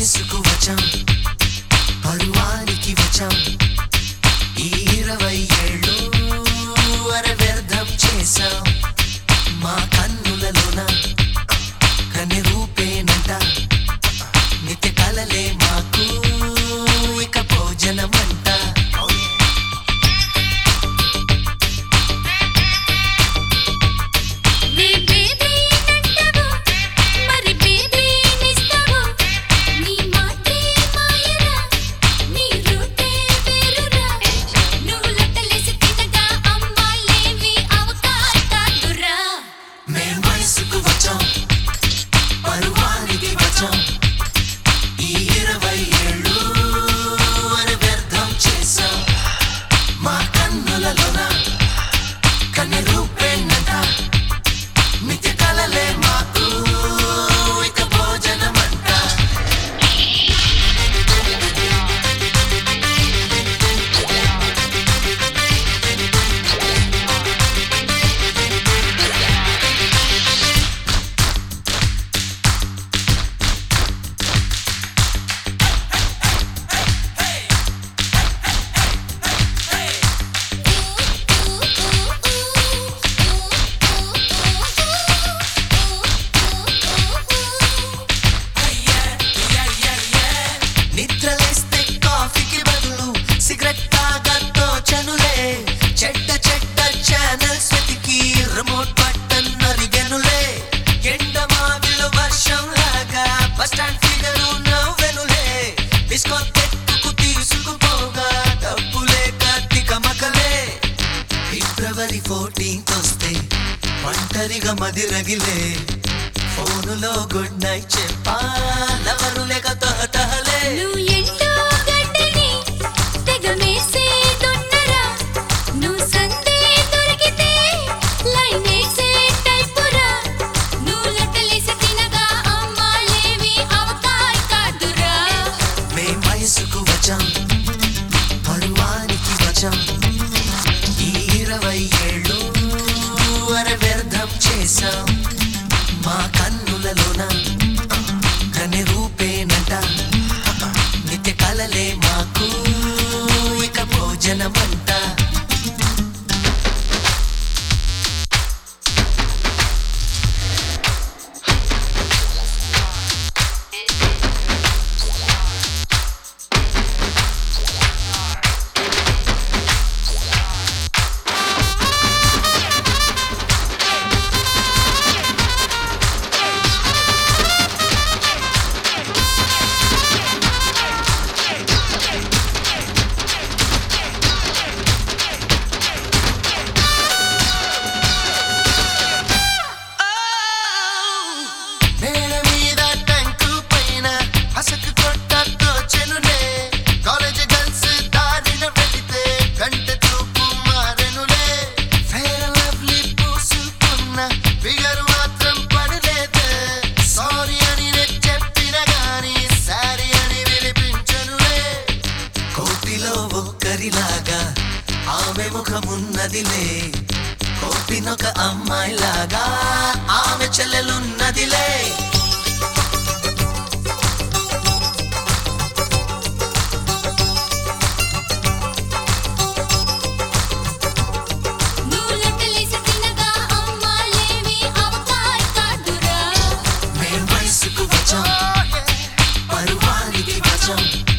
వయసుకు వచ్చాం పరువానికి వచ్చాం ఈ ఇరవై ఏళ్ళు అర వ్యర్థం చేశాం మా కన్నులలోన కని రూపేనంట నిత్య కలలే మాకు ఇక భోజనమంట నీ బేబీ నంటవు మరి బేబీ నిస్తవు నీ మాటే మాయరా నీ రూటే వేరురా నువ్వు లెక్కలేసి తినగా అమ్మాయిలేవి అవకాశాదురా మేం వయసుకు వచ్చాం పరువానికి వచ్చాం ఈ ఇరవై ఏళ్ళు అర వ్యర్థం చేశాం మా కన్నులలోన కన్య రూపేణట మిథ్య కలలే మాకు ఇక భోజనమంట నిద్రలేస్తే కాఫీకి బదులు సిగరెట్ తాగతో చనులే చెడ్డ చెడ్డ ఛానల్స్ వెతికి రిమోట్ బటన్ అరిగెనులే ఎండ మావిలో వర్షం లాగా బస్ స్టాండ్ ఫిగరు నవ్వెనులే డిస్కో తెట్టుకు తీసుకుపోగా డబ్బులే కార్తీక మకలే ఫిబ్రవరి ఫోర్టీన్త్ వస్తే ఒంటరిగా మది రగిలే ఫోనులో గుడ్ నైట్ చెప్పా లవరు లేక తహతహలే నువ్వు ఎంటో గడ్డని తెగ మేసే దొన్నరా నువ్వు సందే దొరికితే లైన్ వేసే టైపురా నువ్వు లెక్కలేసి తినగా అమ్మాయిలేవి అవకాయ కాదురా మేం వయసుకు వచ్చాం పరువానికి వచ్చాం ఈ ఇరవై ఏళ్ళు అర వ్యర్థం చేశాం మా కన్నులలోన కని రూపేనంట నిత్య కలలే మాకు ఇక భోజనమంట మేడ మీద టంకు పైన అసకు కొట్టతో చెనులే కాలేజ్ గర్ల్స్ దారిన వెళితే గంట చూపు మారెనులే ఫేర్ లవ్లీ పూసుకున్న ఫిగర్ మాత్రం పడలేదు సారీ అని నేను చెప్పిన గాని సారీ అని వినిపించనులే కోటిలో ఒక్కరిలాగా ఆమె ముఖమున్నదిలే కోటినొక అమ్మాయిలాగా ఆమె చెల్లెలున్నదిలే నువ్వు లెక్కలేసి తినగా అమ్మాయిలేవి అవకాయ కాదురా మేం వయసుకు వచ్చాం పరువానికి వచ్చాం